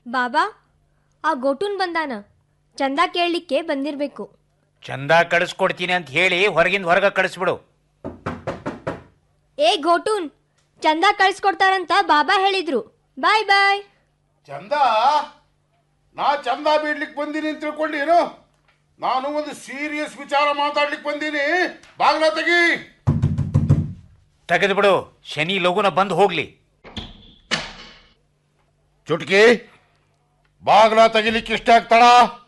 ಬಾಬಾ ಆ ಗೋಟುನ್ ಬಂದಾನ ಚಂದ ಕೇಳಲಿಕ್ಕೆ ಬಂದಿರ್ಬೇಕು ಚಂದ ಕಳಿಸ್ಕೊಡ್ತೀನಿ ಅಂತ ಹೇಳಿ ಹೊರಗಿಂದ ಹೊರಗ ಕಳಿಸ್ಬಿಡು ಏ ಗೋಟುನ್ ಚಂದ ಕಳ್ಸ್ಕೊಡ್ತಾರಂತ ಬಾಬಾ ಹೇಳಿದ್ರು ಬಾಯ್ ಬಾಯ್ ಚಂದ ನಾ ಚಂದ ಬಿಡ್ಲಿಕ್ಕೆ ಬಂದೀನಿ ಅಂತ ತಿಳ್ಕೊಂಡೇನು ನಾನು ಒಂದು ಸೀರಿಯಸ್ ವಿಚಾರ ಮಾತಾಡ್ಲಿಕ್ಕೆ ಬಂದೀನಿ ಬಾಗ್ಲ ತೆಗಿ ತೆಗೆದ್ಬಿಡು ಶನಿ ಲಘುನ ಬಂದು ಹೋಗ್ಲಿ ಚುಟ್ಕಿ ಬಾಗ್ಲ ತೆಗಿಲಿಕ್ಕೆ ಇಷ್ಟ ಆಗ್ತಾಳ